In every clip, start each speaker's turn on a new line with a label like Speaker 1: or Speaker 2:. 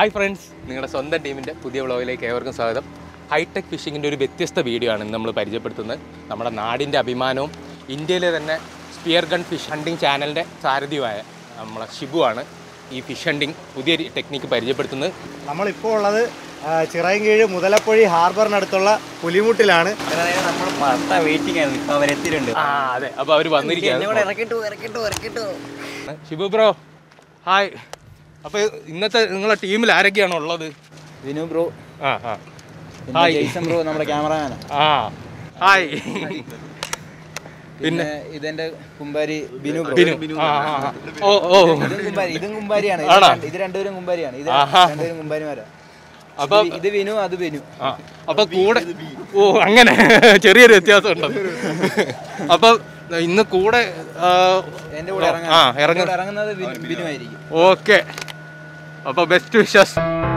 Speaker 1: Hi friends നിങ്ങളുടെ സ്വന്തം ടീമിൻ്റെ പുതിയ വ്ളോഗിലേക്ക് ഏവർക്കും സ്വാഗതം ഹൈടെക് ഫിഷിങ്ങിൻ്റെ ഒരു വ്യത്യസ്ത വീഡിയോ ആണ് ഇന്ന് നമ്മൾ പരിചയപ്പെടുത്തുന്നത് നമ്മുടെ നാടിൻ്റെ അഭിമാനവും ഇന്ത്യയിലെ തന്നെ സ്പിയർ ഗൺ ഫിഷ് ഹണ്ടിങ് ചാനലിൻ്റെ സാരഥിയുമായ നമ്മളെ ഷിബു ആണ് ഈ ഫിഷ് ഹണ്ടിങ് പുതിയ ടെക്നിക്ക് പരിചയപ്പെടുത്തുന്നത്
Speaker 2: നമ്മളിപ്പോൾ ഉള്ളത് ആ, ചിറയൻകീഴ് മുതലപ്പൊഴി ഹാർബറിനടുത്തുള്ള പുലിമുട്ടിലാണ്
Speaker 3: നമ്മൾ പത്ത വെയിറ്റിംഗ് ആയിരുന്നു ഇപ്പൊ അവരെത്തിയിട്ടുണ്ട്
Speaker 1: ആ അതെ അപ്പോൾ അവർ വന്നിരിക്കുകയാണ്
Speaker 3: എന്നെ ഇറക്കിട്ടു ഇറക്കിട്ടു ഇറക്കിട്ടു
Speaker 1: ഷിബു ബ്രോ ഹായ് അപ്പോൾ ഇന്നത്തെ നിങ്ങളെ ടീമിൽ ആരൊക്കെയാണ് ഉള്ളത്
Speaker 3: വിനു ബ്രോ
Speaker 1: ആ ആ
Speaker 3: പിന്നെ
Speaker 1: ഹായ്.
Speaker 3: ജെയ്സൺ ബ്രോ നമ്മുടെ ക്യാമറമാൻ
Speaker 1: ആ ഹായ്
Speaker 3: പിന്നെ ഇതെന്റെ കുമ്പാരി ബിനു ബ്രോ
Speaker 1: ബിനു ആ ആ ആ. ഓ ഓ
Speaker 3: ഇതും കുമ്പാരി ഇതും കുമ്പാരിയാണ് ഇത്
Speaker 1: ആണോ?
Speaker 3: രണ്ട്- ഇത് രണ്ടുപേരും കുമ്പാരിയാണ് ഇത്
Speaker 1: ആഹാ.
Speaker 3: രണ്ടുപേരും കുമ്പാരിമാരാ
Speaker 1: അപ്പൊ
Speaker 3: ഇത് ഇത് വിനു അത് ബിനു
Speaker 1: ആ അപ്പൊ കൂടെ ഓ അങ്ങനെ ചെറിയൊരു വ്യത്യാസം ഉണ്ട് അപ്പൊ ഇന്ന് കൂടെ ആ,
Speaker 3: എന്റെ കൂടെ ഇറങ്ങാൻ
Speaker 1: ആ
Speaker 3: എന്റെ
Speaker 1: ഇറങ്ങ
Speaker 3: കൂടെ ഇറങ്ങുന്നത് ബിനു- ബിനു ആയിരിക്കും
Speaker 1: ഓക്കെ അപ്പൊ ബെസ്റ്റ് വിഷസ്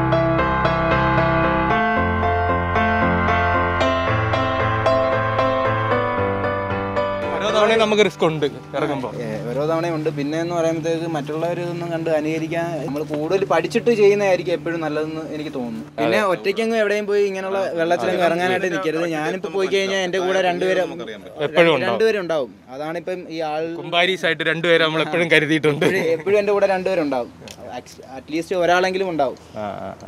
Speaker 1: ഓരോ തവണയും നമുക്ക് റിസ്ക് ഉണ്ട് ഇറങ്ങുമ്പോ
Speaker 3: ഏ, ഓരോ തവണയും ഉണ്ട് പിന്നെ എന്ന് പറയുമ്പോഴത്തേക്ക് മറ്റുള്ളവർ ഇതൊന്നും കണ്ട് അനുകരിക്കാൻ നമ്മൾ കൂടുതൽ പഠിച്ചിട്ട് ചെയ്യുന്നതായിരിക്കും എപ്പോഴും നല്ലതെന്ന് എനിക്ക് തോന്നുന്നു പിന്നെ ഒറ്റയ്ക്കങ്ങ് എവിടെയും പോയി ഇങ്ങനെയുള്ള വെള്ളത്തിലങ്ങ് ഇറങ്ങാനായിട്ട് നിൽക്കരുത് ഞാനിപ്പോ പോയി കഴിഞ്ഞാൽ എന്റെ കൂടെ രണ്ടുപേരും
Speaker 1: എപ്പോഴും ഉണ്ടാവും.
Speaker 3: രണ്ടുപേരും ഉണ്ടാവും അതാണിപ്പം ഈ ആൾ
Speaker 1: കുമ്പാരീസ് ആയിട്ട് രണ്ടുപേരെ നമ്മൾ എപ്പോഴും കരുതിയിട്ടുണ്ട്
Speaker 3: എപ്പോഴും എന്റെ കൂടെ രണ്ടുപേരും ഉണ്ടാവും അറ്റ്ലീസ്റ്റ് ഒരാളെങ്കിലും ഉണ്ടാവും
Speaker 1: ആ, ആ, ആ.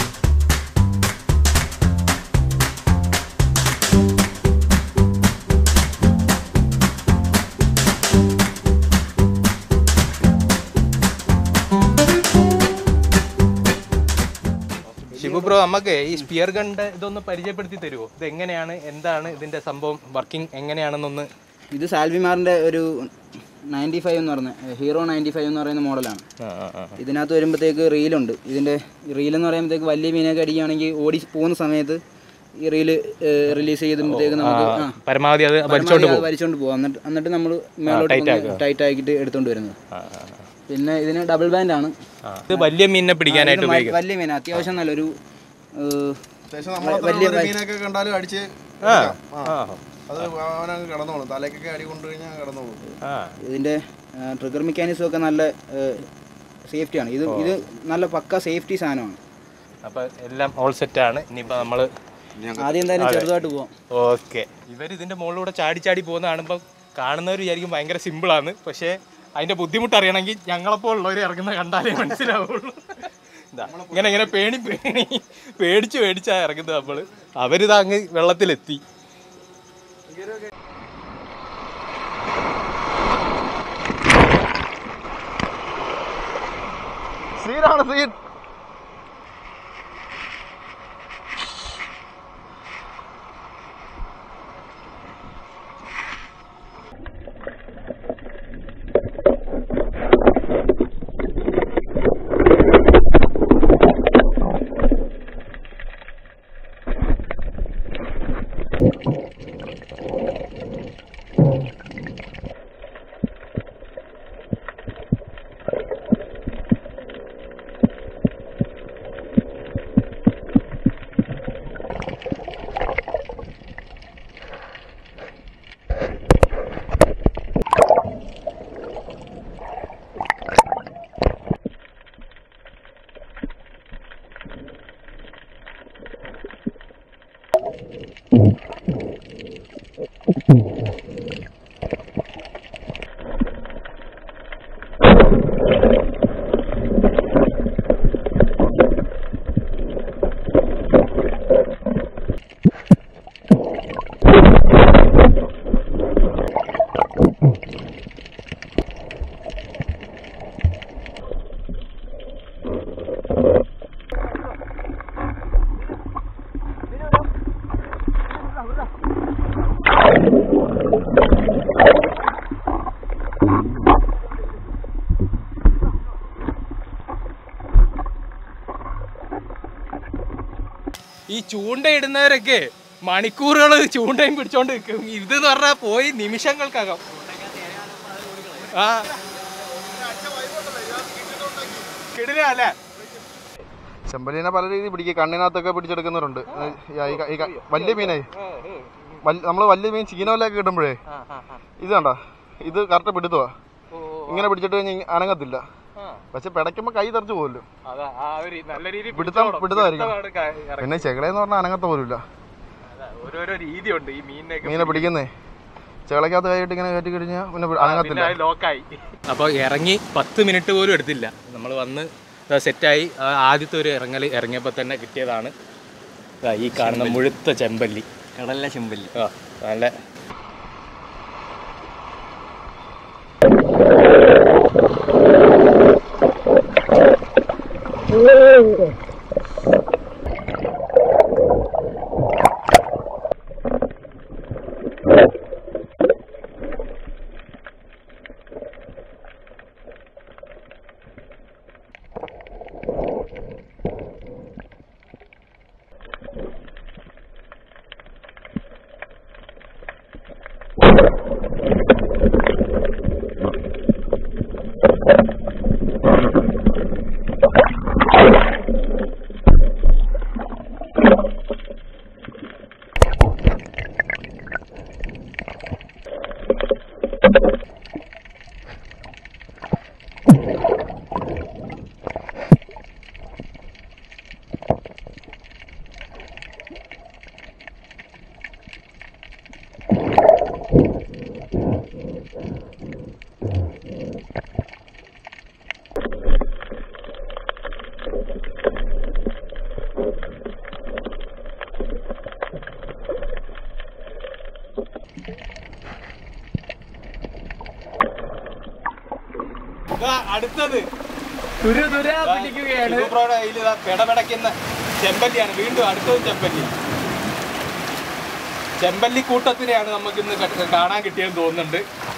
Speaker 1: ശിവു ബ്രോ നമുക്ക് ഈ സ്പിയർ ഗണ്ട് ഇതൊന്ന് പരിചയപ്പെടുത്തി തരുമോ ഇത് എങ്ങനെയാണ് എന്താണ് ഇതിന്റെ സംഭവം വർക്കിംഗ് എങ്ങനെയാണെന്നൊന്ന്
Speaker 3: ഇത് സാൽവിമാറിന്റെ ഒരു നയൻറ്റി ഫൈവ് എന്ന് പറഞ്ഞ ഹീറോ നയൻറ്റി ഫൈവ് എന്ന് പറയുന്ന മോഡലാണ്
Speaker 1: ആ, ആ, ആ.
Speaker 3: ഇതിനകത്ത് വരുമ്പോഴത്തേക്ക് റീലുണ്ട് ഇതിൻ്റെ റീൽ എന്ന് പറയുമ്പോഴത്തേക്ക് വലിയ മീനൊക്കെ അടിക്കുകയാണെങ്കിൽ ഓടി പോകുന്ന സമയത്ത് ഈ റീല് റിലീസ് ചെയ്തുമ്പോഴത്തേക്ക് നമുക്ക് ആ
Speaker 1: പരമാവധി അത് വലിച്ചോണ്ട്
Speaker 3: പരമാവധി അത്
Speaker 1: പോകും
Speaker 3: വലിച്ചോണ്ട് പോകും എന്നിട്ട് എന്നിട്ട് നമ്മൾ മേലോട്ട് ടൈറ്റ് ആക്കിയിട്ട് എടുത്തോണ്ട് വരുന്നത്
Speaker 1: ആ, ആ, ആ.
Speaker 3: പിന്നെ ഇതിന് ഡബിൾ ബാൻഡ് ആണ്
Speaker 1: ആ. ഇത് വലിയ മീനിനെ പിടിക്കാനായിട്ട്
Speaker 3: ഇത് മ-
Speaker 1: ഉപയോഗിക്കും
Speaker 3: വലിയ മീൻ അത്യാവശ്യം നല്ലൊരു ഏഹ്,
Speaker 4: അത്യാവശ്യം നമ്മളത്ര ഒരു മീനൊക്കെ കണ്ടാലും അടിച്ച്
Speaker 1: ആ
Speaker 4: എടുക്കാം. ആ.
Speaker 1: ആ
Speaker 4: അത് അവനങ്ങ് കടന്നോളും തലക്കൊക്കെ അടി കൊണ്ടു കഴിഞ്ഞാൽ കടന്നോളും
Speaker 1: ആ
Speaker 3: ഇതിൻ്റെ ട്രിഗർ മെക്കാനിസം ഒക്കെ നല്ല സേഫ്റ്റിയാണ് ഇത് ഇത് നല്ല പക്ക സേഫ്റ്റി സാധനമാണ്
Speaker 1: അപ്പൊ എല്ലാം ഓൾ സെറ്റ് ആണ് ഇനിയിപ്പോ നമ്മള്
Speaker 3: ആദ്യം എന്തായാലും ചെറുതായിട്ട് പോവാം
Speaker 1: ഓക്കെ ഇവർ ഇതിന്റെ മുകളിലൂടെ ചാടി ചാടി പോകുന്ന കാണുമ്പോൾ കാണുന്നവർ വിചാരിക്കും ഭയങ്കര സിമ്പിളാണ് പക്ഷേ അതിന്റെ ബുദ്ധിമുട്ട് അറിയണമെങ്കിൽ ഞങ്ങളെപ്പോലുള്ളവർ ഇറങ്ങുന്ന കണ്ടാലേ മനസ്സിലാവുള്ളൂ ഇതാ, ഇങ്ങനെ ഇങ്ങനെ പേണി പേണി പേടിച്ച് പേടിച്ചാ ഇറങ്ങുന്നത് നമ്മള് അവരിതാ അങ്ങ് വെള്ളത്തിലെത്തി
Speaker 4: സീനാണ് സീൻ
Speaker 1: ഈ ചൂണ്ടയിടുന്നവരൊക്കെ മണിക്കൂറുകൾ ചൂണ്ടയും പിടിച്ചോണ്ട് നിൽക്കും ഇതെന്ന് പറഞ്ഞാൽ പോയി നിമിഷങ്ങൾക്കകം ആ കിടിലല്ലേ
Speaker 4: ചെമ്പലീനെ പല രീതിയിൽ പിടിക്കുക കണ്ണിനകത്തൊക്കെ പിടിച്ചെടുക്കുന്നവരുണ്ട് ഈ ക- ഈ ക- വലിയ മീനെ നമ്മൾ വലിയ മീൻ ചീനോലൊക്കെ കിട്ടുമ്പോഴേ ഇത് കണ്ട ഇത് കറക്റ്റ് പിടുത്തുവാ ഇങ്ങനെ പിടിച്ചിട്ട് കഴിഞ്ഞാൽ അനങ്ങത്തില്ല പക്ഷെ പിടയ്ക്കുമ്പോൾ കൈ തെറിച്ച് പോലും
Speaker 1: അതാ ആ ഒരു നല്ല രീതിയിൽ
Speaker 4: പിടുത്തം-
Speaker 1: പിടിച്ചോണം.
Speaker 4: പിടുത്തമായിരിക്കും.
Speaker 1: പിടുത്തമാണ് ക- ഇറങ്ങി.
Speaker 4: പിന്നെ ചെകളെന്ന് പറഞ്ഞാൽ അനങ്ങത്ത പോലുമില്ല
Speaker 1: അതാ, ഓരോരോ രീതിയുണ്ട് ഈ മീനിനെയൊക്കെ
Speaker 4: മീനെ പിടിക്കുന്നേ ചെകളക്കകത്ത് കൈയിട്ട് ഇങ്ങനെ കയറ്റി കഴിഞ്ഞാൽ പിന്നെ അനങ്ങത്തില്ല
Speaker 1: പിന്നെ ലോക്കായി അപ്പോൾ ഇറങ്ങി പത്ത് മിനിറ്റ് പോലും എടുത്തില്ല നമ്മൾ വന്ന് ദാ സെറ്റായി ആ ആദ്യത്തെ ഒരു ഇറങ്ങൽ ഇറങ്ങിയപ്പോൾ തന്നെ കിട്ടിയതാണ് ദാ ഈ കാണുന്ന മുഴുത്ത ചെമ്പല്ലി
Speaker 2: കടലിലെ ചെമ്പല്ലി
Speaker 1: ആ നല്ല അടുത്തത് തുരു തുര പിടിക്കുകയാണ് കയ്യിൽ പെടപെടയ്ക്കുന്ന ചെമ്പല്ലിയാണ് വീണ്ടും അടുത്തത് ചെമ്പല്ലി ചെമ്പല്ലി കൂട്ടത്തിനെയാണ് നമുക്ക് ഇന്ന് ക- കാണാൻ കിട്ടിയെന്ന് തോന്നുന്നുണ്ട്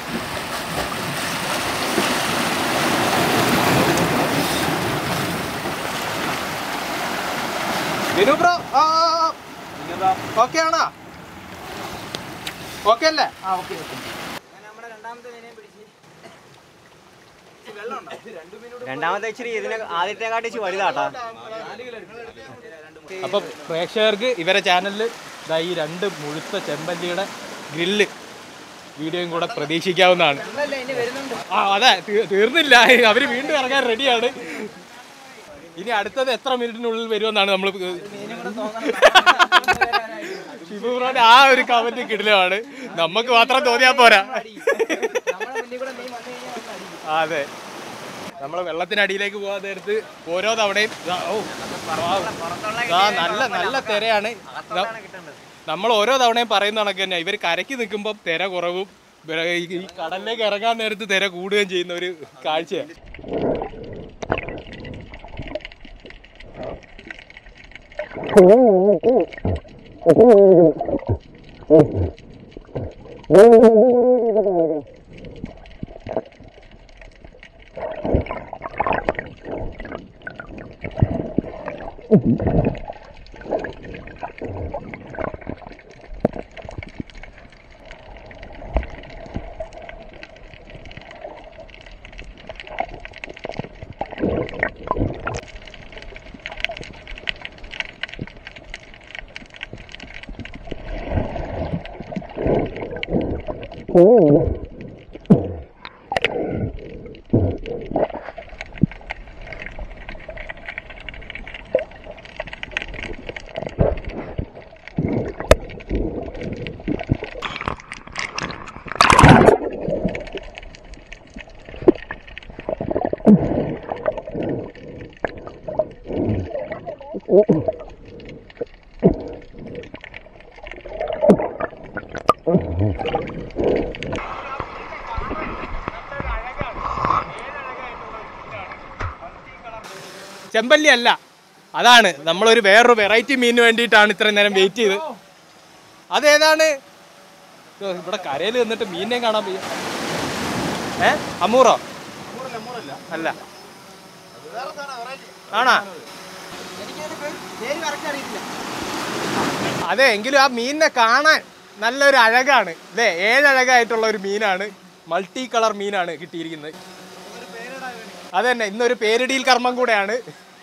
Speaker 1: വിനു ബ്രോ ഓക്കെ ആണോ ഓക്കെ അല്ലേ
Speaker 2: രണ്ടാമത്തെ ഇച്ചിരി ഇതിനെ ആദ്യത്തെ കാട്ടി ഇച്ചിരി വലുതാട്ടാ
Speaker 1: അപ്പൊ പ്രേക്ഷകർക്ക് ഇവരെ ചാനലിൽ ഇതാ ഈ രണ്ട് മുഴുത്ത ചെമ്പല്ലിയുടെ ഗ്രില്ല് വീഡിയോയും കൂടെ പ്രതീക്ഷിക്കാവുന്നതാണ് ആ അതെ തീ- തീർന്നില്ല അവര് വീണ്ടും ഇറങ്ങാൻ റെഡിയാണ് ഇനി അടുത്തത് എത്ര മിനിറ്റിനുള്ളിൽ വരുമെന്നാണ് നമ്മൾ ഷിബുബ്രോന്റെ ആ ഒരു കമന്റ് കിടിലമാണ് നമുക്ക് മാത്രം തോന്നിയാ പോരാ ആ, അതെ നമ്മൾ വെള്ളത്തിനടിയിലേക്ക് പോകാൻ നേരത്ത് ഓരോ തവണയും ദാ, ഓ, ദാ, നല്ല നല്ല തിരയാണ് ദാ, നമ്മൾ ഓരോ തവണയും പറയുന്ന കണക്ക് തന്നെ ഇവർ കരയ്ക്ക് നിൽക്കുമ്പോൾ തിര കുറവും ഇവര് ഈ ഈ കടലിലേക്ക് ഇറങ്ങാൻ നേരത്ത് തിര കൂടുകയും ചെയ്യുന്ന ഒരു കാഴ്ചയാണ് ചെമ്പല്ലി അല്ല അതാണ് നമ്മളൊരു വേറൊരു വെറൈറ്റി മീനിന് വേണ്ടിയിട്ടാണ് ഇത്രയും നേരം വെയിറ്റ് ചെയ്ത് അതേതാണ് ഓ, ഇവിടെ കരയിൽ നിന്നിട്ട് മീനിനെ കാണാൻ വയ്യ ഏ അമൂറോ അല്ല ആണാ അതെ എങ്കിലും ആ മീനിനെ കാണാൻ നല്ലൊരു അഴകാണ് അല്ലേ ഏഴഴകായിട്ടുള്ള ഒരു മീനാണ് മൾട്ടി കളർ മീനാണ് കിട്ടിയിരിക്കുന്നത് അത് തന്നെ ഇന്നൊരു പേരിടിയിൽ കർമ്മം കൂടെയാണ്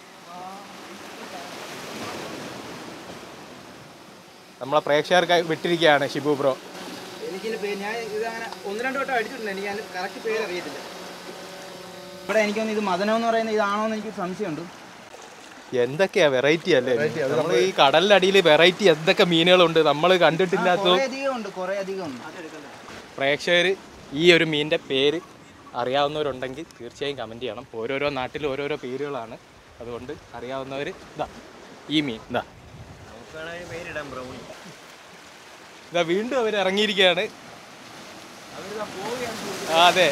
Speaker 1: നമ്മളെ പ്രേക്ഷകർക്കായി വിട്ടിരിക്കുകയാണ് ഷിബു ബ്രോ
Speaker 3: എനിക്ക് ഞാൻ ഇത് അങ്ങനെ ഒന്ന് രണ്ട് വട്ടം അടിച്ചിട്ടുണ്ട് എനിക്ക് അതിന്റെ കറക്റ്റ് പേര് അറിയത്തില്ല ഇവിടെ എനിക്കൊന്ന് ഇത് മദനം എന്ന് പറയുന്ന ഇതാണോ എന്ന് എനിക്ക് സംശയമുണ്ട്
Speaker 1: എന്തൊക്കെയാ വെറൈറ്റി അല്ലേ നമ്മൾ ഈ കടലിനടിയിൽ വെറൈറ്റി എന്തൊക്കെ മീനുകളുണ്ട് നമ്മൾ കണ്ടിട്ടില്ലാത്ത
Speaker 3: കുറേ അധികം ഉണ്ട് കുറേ അധികം ഉണ്ട്
Speaker 1: പ്രേക്ഷകർ ഈ ഒരു മീനിൻ്റെ പേര് അറിയാവുന്നവരുണ്ടെങ്കിൽ തീർച്ചയായും കമൻറ്റ് ചെയ്യണം ഓരോരോ നാട്ടിൽ ഓരോരോ പേരുകളാണ് അതുകൊണ്ട് അറിയാവുന്നവർ ഇതാ ഈ മീൻ ഇതാ
Speaker 2: നമുക്ക് വേണമെങ്കിൽ പേരിടാം ബ്രൗണി
Speaker 1: ഇതാ വീണ്ടും അവർ ഇറങ്ങിയിരിക്കുകയാണ് ആ, അതെ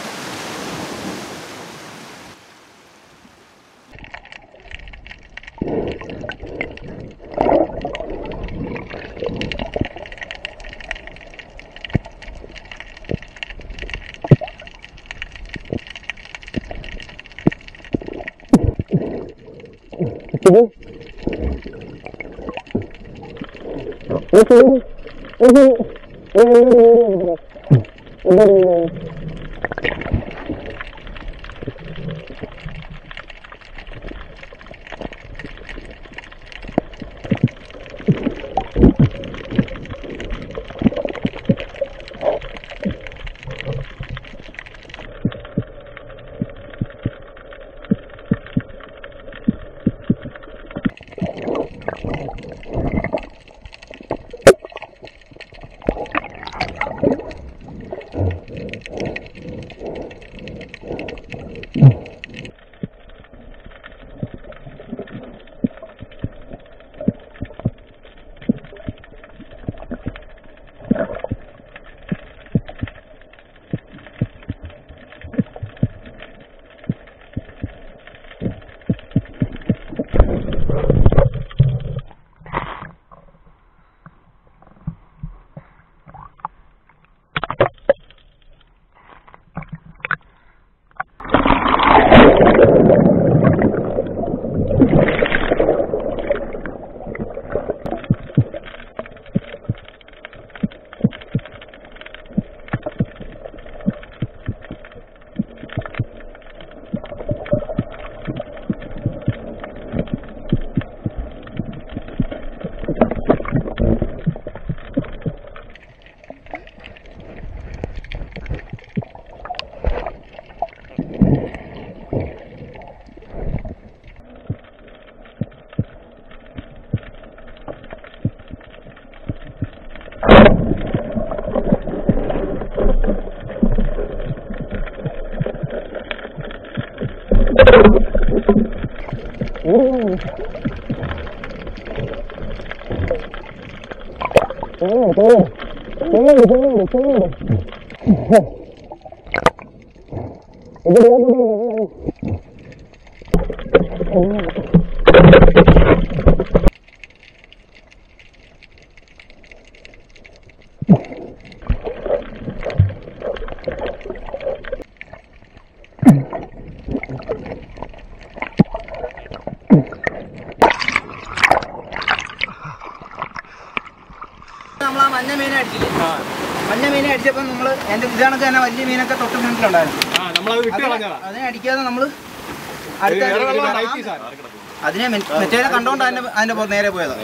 Speaker 3: നമ്മൾ ആ മഞ്ഞ മീനെ അടിച്ചില്ലേ മഞ്ഞ മീനെ അടിച്ചപ്പോൾ നമ്മൾ എൻ്റെ ഇതാണൊക്കെ തന്നെ വലിയ മീനൊക്കെ തൊട്ട് ഫ്രണ്ടിലുണ്ടായിരുന്നു
Speaker 1: ആ നമ്മളത് വിട്ട് കളഞ്ഞതാ
Speaker 3: അതിനെ അടിക്കാതെ നമ്മൾ അടുത്ത
Speaker 1: വേറെ വെള്ളം ഉണ്ടാക്കി സാർ
Speaker 3: അതിനെ മറ്റേ കണ്ടോണ്ട് അതിന്റെ അതിന്റെ പുറത്ത് നേരെ പോയതാ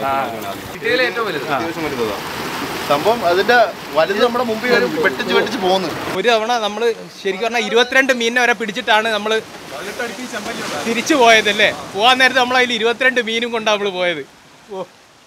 Speaker 4: അത്യാവശ്യം വലുതാ സംഭവം അതിന്റെ വലുത് നമ്മുടെ മുമ്പിൽ വരും വെട്ടിച്ച് വെട്ടിച്ച് പോകുന്നു
Speaker 1: ഒരു തവണ നമ്മൾ ശരിക്കും പറഞ്ഞാൽ ഇരുപത്തിരണ്ട് മീനിനെ വരെ പിടിച്ചിട്ടാണ് നമ്മൾ തിരിച്ചു പോയതല്ലേ പോകാൻ നേരത്തെ നമ്മൾ അതിൽ ഇരുപത്തിരണ്ട് മീനും കൊണ്ടാണ് നമ്മൾ പോയത് ഓ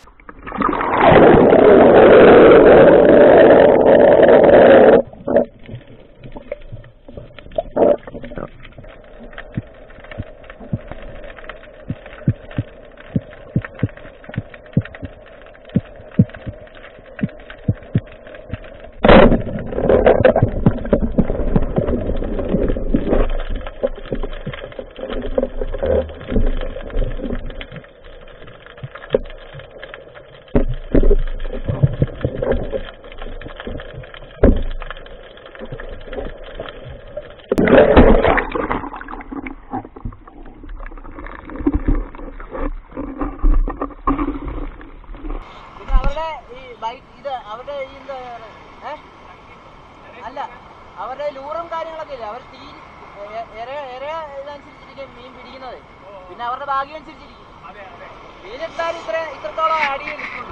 Speaker 5: പിന്നെ അവരുടെ ഈ ബൈക്ക് ഇത് അവരുടെ ഈ എന്താ ഏ? അല്ല അവരുടെ ലൂറും കാര്യങ്ങളൊക്കെ ഇല്ലേ അവർ തീ എ- എര എര ഇതനുസരിച്ചിരിക്കും മീൻ പിടിക്കുന്നത് പിന്നെ അവരുടെ ഭാഗ്യം അനുസരിച്ചിരിക്കും മീനെടുത്താലും ഇത്ര ഇത്രത്തോളം ആഡ് ചെയ്ത് നിൽക്കുള്ളൂ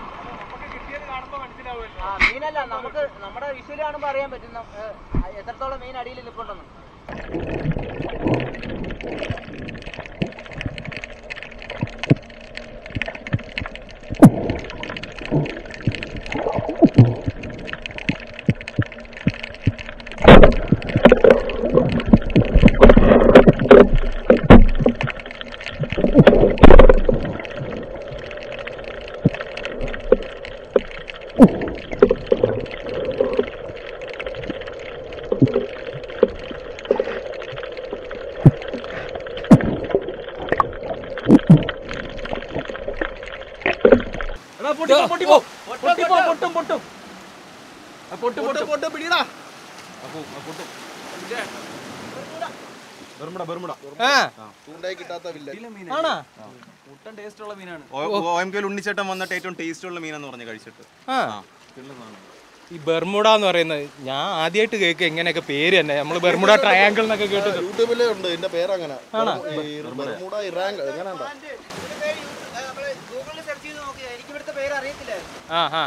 Speaker 5: ആ മീനല്ല നമുക്ക് നമ്മുടെ വിഷ്വല് കാണുമ്പോൾ അറിയാൻ പറ്റും നം- ഏ, എത്രത്തോളം മീൻ അടിയിൽ നിൽപ്പുണ്ടെന്ന്
Speaker 1: ആ
Speaker 4: ചൂണ്ടായി കിട്ടാത്ത വില്ല
Speaker 1: ആണോ
Speaker 6: ഒ എം കെയിൽ ഉണ്ണിച്ചേട്ടൻ വന്നിട്ട് ഏറ്റവും ടേസ്റ്റ് ഉള്ള മീനെന്ന് പറഞ്ഞ് കഴിച്ചിട്ട്
Speaker 1: ആ ഈ ബെർമുഡ എന്ന് പറയുന്നത് ഞാൻ ആദ്യമായിട്ട് കേൾക്കുക എങ്ങനെയൊക്കെ പേര് തന്നെ നമ്മൾ ബെർമുഡ ട്രയാങ്കിൾ എന്നൊക്കെ കേട്ടത്
Speaker 4: യൂട്യൂബില് ഉണ്ട് ഇതിന്റെ പേരങ്ങനെ ബർമുഡ ഇറാങ്ക് എങ്ങനെയുണ്ടോ
Speaker 5: ഗൂഗിളിൽ സെർച്ച് ചെയ്ത് നോക്കിയാ എനിക്ക് ഇവിടുത്തെ പേര് അറിയത്തില്ല
Speaker 1: ആ ആ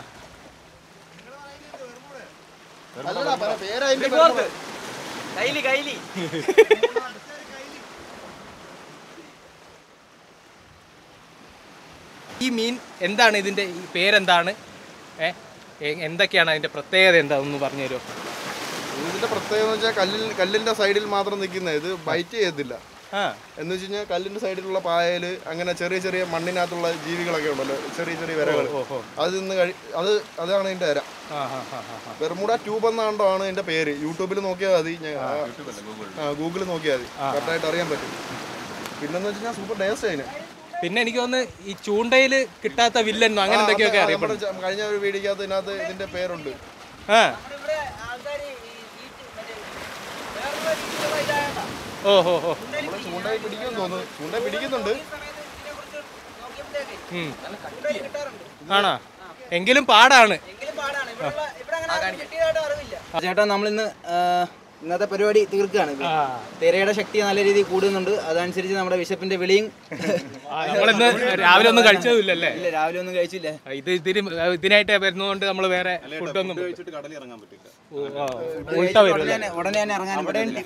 Speaker 4: അല്ലടാ പറ, പേര് അതിന്റെ ബർമുഡ.
Speaker 2: കൈലി കൈലി
Speaker 1: ഈ മീൻ എന്താണ് ഇതിന്റെ ഈ പേരെന്താണ് ഏ എ- എന്തൊക്കെയാണ് അതിന്റെ പ്രത്യേകത എന്താ ഒന്ന് പറഞ്ഞു തരുമോ
Speaker 4: ഇതിന്റെ പ്രത്യേകത എന്ന് വെച്ചാൽ കല്ലിൽ കല്ലിന്റെ സൈഡിൽ മാത്രം നിൽക്കുന്നത് ഇത് ബൈറ്റ് ചെയ്യത്തില്ല
Speaker 1: ആ
Speaker 4: എന്ന് വെച്ച് കഴിഞ്ഞാൽ കല്ലിന്റെ സൈഡിലുള്ള പായല് അങ്ങനെ ചെറിയ ചെറിയ മണ്ണിനകത്തുള്ള ജീവികളൊക്കെ ഉണ്ടല്ലോ ചെറിയ ചെറിയ വിരകൾ
Speaker 1: ഓഹോ
Speaker 4: അത് നിന്ന് കഴി അത് അതാണ് ഇതിന്റെ ഇര
Speaker 1: ആ ആ ആ ആ, ആ
Speaker 4: ബെർമുഡ ട്യൂബ് എന്നാണ്ടോ ആണ് ഇതിന്റെ പേര് യൂട്യൂബിൽ നോക്കിയാൽ മതി ഞാൻ- ആ ഗൂഗിളിൽ നോക്കിയാൽ മതി കറക്റ്റായിട്ട് അറിയാൻ പറ്റും പിന്നെന്ന് വെച്ച് കഴിഞ്ഞാൽ സൂപ്പർ ടേസ്റ്റ് അതിന്
Speaker 1: പിന്നെ എനിക്ക് തോന്നുന്നു ഈ ചൂണ്ടയില് കിട്ടാത്ത വില്ലൻ അങ്ങനെ എന്തൊക്കെയൊക്കെ
Speaker 4: ആ,
Speaker 1: അറിയപ്പെടും
Speaker 4: നമ്മുടെ ച- കഴിഞ്ഞ ഒരു വീഡിയോക്കകത്ത് ഇതിനകത്ത് ഇതിന്റെ പേരുണ്ട്
Speaker 1: ആ
Speaker 5: ഇവിടെ ആൾക്കാർ ഈ ഈ മറ്റേ വേറൊരു രീതിയിലുള്ള ഇതായോണ്ടാ.
Speaker 1: ഓ ഹോ ഹോ
Speaker 4: നമ്മള് ചൂണ്ടായി പിടിക്കുമെന്ന് തോന്നുന്നു ചൂണ്ടായി പിടിക്കുന്നുണ്ട്
Speaker 5: ഈ സമയത്ത് ഇതിനെക്കുറിച്ച് നോക്കിയപ്പോഴത്തേക്ക്
Speaker 1: ഉം.
Speaker 5: ചൂണ്ടയിൽ കിട്ടാറുണ്ട്
Speaker 1: ആണോ എങ്കിലും പാടാണ്
Speaker 5: എങ്കിലും പാടാണ് ഇവിടെ ഇവിടെ അങ്ങനെ കിട്ടിയതായിട്ട് അറിവില്ല
Speaker 3: ചേട്ടാ നമ്മളിന്ന് ആ, ഇന്നത്തെ പരിപാടി തീർക്കുകയാണ് ഇത്. തിരയുടെ ശക്തി നല്ല രീതിയിൽ കൂടുന്നുണ്ട് അതനുസരിച്ച് നമ്മുടെ വിശപ്പിന്റെ വിളിയും
Speaker 1: നമ്മളിന്ന് രാവിലെ ഒന്നും കഴിച്ചതുമില്ലല്ലേ
Speaker 3: ഇല്ല രാവിലെ ഒന്നും കഴിച്ചില്ല
Speaker 1: ഇത് ഇതിന് ഇതിനായിട്ട് വരുന്നതുകൊണ്ട് നമ്മൾ വേറെ ഫുഡൊന്നും
Speaker 6: കഴിച്ചിട്ട് കടലിൽ ഇറങ്ങാൻ പറ്റില്ല
Speaker 1: ഉൾട്ട വരും
Speaker 3: ഉടനെ തന്നെ- ഉടനെ തന്നെ ഇറങ്ങാനും പറ്റില്ല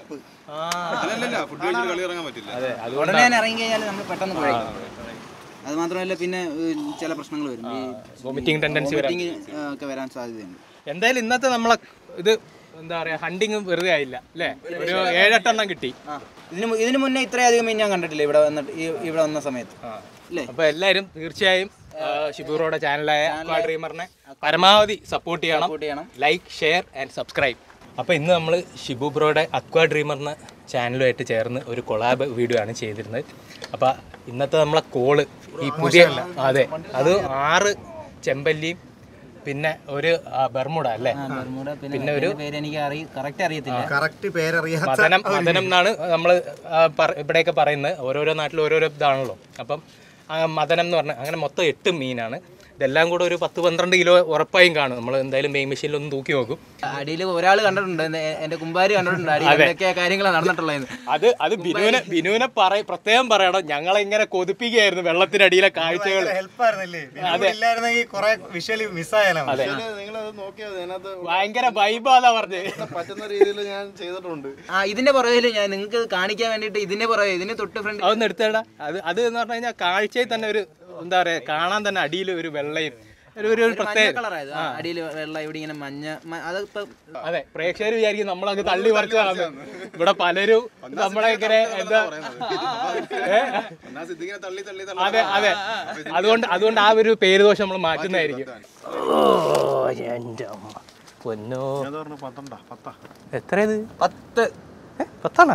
Speaker 6: അല്ലല്ല ഫുഡ് കഴിച്ചിട്ട് കളി ഇറങ്ങാൻ പറ്റില്ല
Speaker 1: അതെ അത്
Speaker 3: ഉടനെ തന്നെ ഇറങ്ങി കഴിഞ്ഞാൽ നമ്മൾ പെട്ടെന്ന് കുഴക്കും അത് മാത്രമല്ല പിന്നെ ഏഹ്, ചില പ്രശ്നങ്ങൾ വരും ഈ
Speaker 1: വോമിറ്റിംഗ് ടെൻഡൻസി വരാം
Speaker 3: vomiting, ഏഹ്, ഒക്കെ വരാൻ സാധ്യതയുണ്ട്
Speaker 1: എന്തായാലും ഇന്നത്തെ നമ്മളെ ഇത് എന്താ പറയാ ഹണ്ടിങ് വെറുതെ ആയില്ല അല്ലേ ഒരു ഏഴെട്ടെണ്ണം കിട്ടി
Speaker 3: ആ ഇതിന് മു- ഇതിന് മുന്നേ ഇത്രയധികം മീൻ ഞാൻ കണ്ടിട്ടില്ല ഇവിടെ വന്നിട്ട് ഈ- ഇവിടെ വന്ന സമയത്ത് അല്ലേ
Speaker 1: അപ്പൊ എല്ലാവരും തീർച്ചയായും ഷിബൂറോടെ ചാനലായ ഡ്രീമറിനെ പരമാവധി സപ്പോർട്ട് ചെയ്യണം
Speaker 3: സപ്പോർട്ട് ചെയ്യണം
Speaker 1: ലൈക്ക് ഷെയർ ആൻഡ് സബ്സ്ക്രൈബ് അപ്പോൾ ഇന്ന് നമ്മൾ ഷിബു ബ്രോയുടെ അക്വാ ഡ്രീമർ എന്ന ചാനലുമായിട്ട് ചേർന്ന് ഒരു കൊളാബ് വീഡിയോ ആണ് ചെയ്തിരുന്നത് അപ്പോൾ ഇന്നത്തെ നമ്മളെ കോള് ഈ പുതിയ അതെ അത് ആറ് ചെമ്പല്ലിയും പിന്നെ ഒരു ആ, ബർമുഡ അല്ലേ പിന്നെ ഒരു
Speaker 3: പേര് എനിക്ക് അറിയ കറക്റ്റ് അറിയത്തില്ല
Speaker 6: കറക്റ്റ് പേരറിയാ
Speaker 1: മദനം മദനം എന്നാണ് നമ്മൾ ഇവിടെയൊക്കെ പറയുന്നത് ഓരോരോ നാട്ടിൽ ഓരോരോ ഇതാണല്ലോ അപ്പം ആ മദനം എന്ന് പറഞ്ഞാൽ അങ്ങനെ മൊത്തം എട്ട് മീനാണ് ഇതെല്ലാം കൂടെ ഒരു പത്ത് പന്ത്രണ്ട് കിലോ ഉറപ്പായും കാണും നമ്മൾ എന്തായാലും മെയിൻ മെഷീനിൽ ഒന്ന് തൂക്കി നോക്കും
Speaker 3: അടിയിൽ ഒരാൾ കണ്ടിട്ടുണ്ട് എന്റെ- എന്റെ കുമ്പാരി കണ്ടിട്ടുണ്ട് അടിയിൽ എന്തൊക്കെയാ കാര്യങ്ങളാണ് നടന്നിട്ടുള്ളത്
Speaker 1: അത് അത് ബിനുവിനെ ബിനുവിനെ പറയ പ്രത്യേകം പറയണം ഞങ്ങളെ ഇങ്ങനെ കൊതിപ്പിക്കുകയായിരുന്നു വെള്ളത്തിനടിയിലെ കാഴ്ചകൾ
Speaker 6: ഹെൽപ്പായിരുന്നല്ലേ ഇല്ലായിരുന്നെങ്കിൽ കുറെ വിഷ്വലി മിസ്സായാലും
Speaker 1: അതെ
Speaker 4: നിങ്ങളത് നോക്കിയാൽ മതി അതിനകത്ത്
Speaker 1: ഭയങ്കര വൈബാന്നാ പറഞ്ഞത്
Speaker 4: പറ്റുന്ന രീതിയിൽ ഞാൻ ചെയ്തിട്ടുണ്ട്
Speaker 3: ആ ഇതിന്റെ പുറകിൽ ഞാൻ നിങ്ങൾക്ക് കാണിക്കാൻ വേണ്ടിയിട്ട് ഇതിന്റെ പുറകെ ഇതിന് തൊട്ട് ഫ്രണ്ട്
Speaker 1: അതൊന്ന് എടുത്തേടാ അത് അത് എന്ന് പറഞ്ഞു കഴിഞ്ഞാൽ കാഴ്ചയിൽ തന്നെ ഒരു എന്താ പറയാ കാണാൻ തന്നെ അടിയിൽ ഒരു വെള്ളയും ഒരു ഒരു ഒരു പ്രത്യേക
Speaker 3: കളറായത് അടിയിൽ വെള്ളം ഇവിടെ ഇങ്ങനെ മഞ്ഞ മ- അതിപ്പോ
Speaker 1: അതെ പ്രേക്ഷകർ വിചാരിക്കും നമ്മളങ്ങ് തള്ളി പറിച്ചതാണ് ഇവിടെ പലരും നമ്മളെ ഇങ്ങനെ എന്താ ഏ?
Speaker 6: ഇങ്ങനെ തള്ളി തള്ളി
Speaker 1: അതെ അതെ അതുകൊണ്ട് അതുകൊണ്ട് ആ ഒരു പേര് ദോഷം നമ്മൾ മാറ്റുന്നതായിരിക്കും ഓ എൻ്റെ അമ്മ പൊന്നോ
Speaker 6: പത്തണ്ടാ പത്താ
Speaker 1: എത്ര ഇത്
Speaker 3: പത്ത്
Speaker 1: പത്താണോ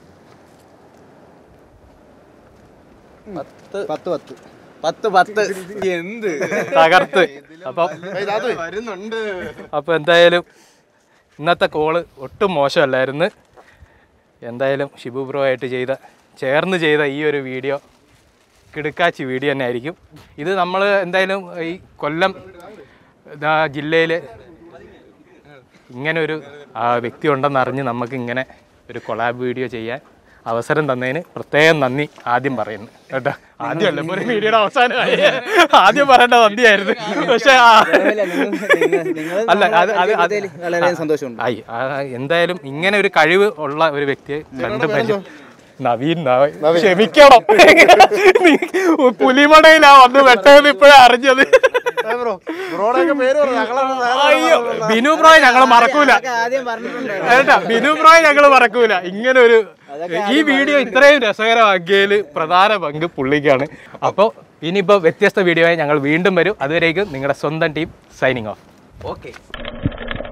Speaker 3: പത്ത് പത്ത് പത്ത് പത്ത് പത്ത് എന്ത്
Speaker 1: തകർത്ത് അപ്പം
Speaker 6: വരുന്നുണ്ട്
Speaker 1: അപ്പോൾ എന്തായാലും ഇന്നത്തെ കോള് ഒട്ടും മോശമല്ലായിരുന്നു എന്തായാലും ഷിബു ബ്രോ ആയിട്ട് ചെയ്ത ചേർന്ന് ചെയ്ത ഈ ഒരു വീഡിയോ കിടുക്കാച്ചി വീഡിയോ തന്നെ ആയിരിക്കും ഇത് നമ്മൾ എന്തായാലും ഈ കൊല്ലം ഇതാ ജില്ലയിൽ ഇങ്ങനെ ഒരു ആ, വ്യക്തി ഉണ്ടെന്ന് അറിഞ്ഞ് നമുക്ക് ഇങ്ങനെ ഒരു കൊളാബ് വീഡിയോ ചെയ്യാൻ അവസരം തന്നതിന് പ്രത്യേകം നന്ദി ആദ്യം പറയുന്നു കേട്ടോ ആദ്യമല്ല ഇപ്പോൾ ഒരു വീഡിയോയുടെ അവസാനമായി ആദ്യം പറയേണ്ട നന്ദിയായിരുന്നു പക്ഷേ ആ- അല്ല അത് അത് അത്
Speaker 3: വളരെ സന്തോഷമുണ്ട്
Speaker 1: ആയി ആ, എന്തായാലും ഇങ്ങനെ ഒരു കഴിവ് ഉള്ള ഒരു വ്യക്തിയെ കണ്ട് പരിചയം നവീൻ നവ- ക്ഷമിക്കണം നീ പുലിമടയിലാ വന്ന് വെട്ടതെന്ന് ഇപ്പോഴാ അറിഞ്ഞത്
Speaker 4: ബ്രോഡൊക്കെ പേര് പറഞ്ഞു ഞങ്ങളെ
Speaker 1: അയ്യോ ബിനു ബ്രോയെ ഞങ്ങൾ മറക്കൂല
Speaker 3: ആദ്യം പറഞ്ഞിട്ടുണ്ട്
Speaker 1: കേട്ടാ ബിനു ബ്രോയെ ഞങ്ങൾ മറക്കൂല ഇങ്ങനെ ഒരു ഈ വീഡിയോ ഇത്രയും രസകരമാക്കിയതിൽ പ്രധാന പങ്ക് പുള്ളിക്കാണ് അപ്പോൾ ഇനിയിപ്പോൾ വ്യത്യസ്ത വീഡിയോ ആയി ഞങ്ങൾ വീണ്ടും വരും അതുവരേക്കും നിങ്ങളുടെ സ്വന്തം ടീം സൈനിങ് ഓഫ്
Speaker 3: ഓക്കെ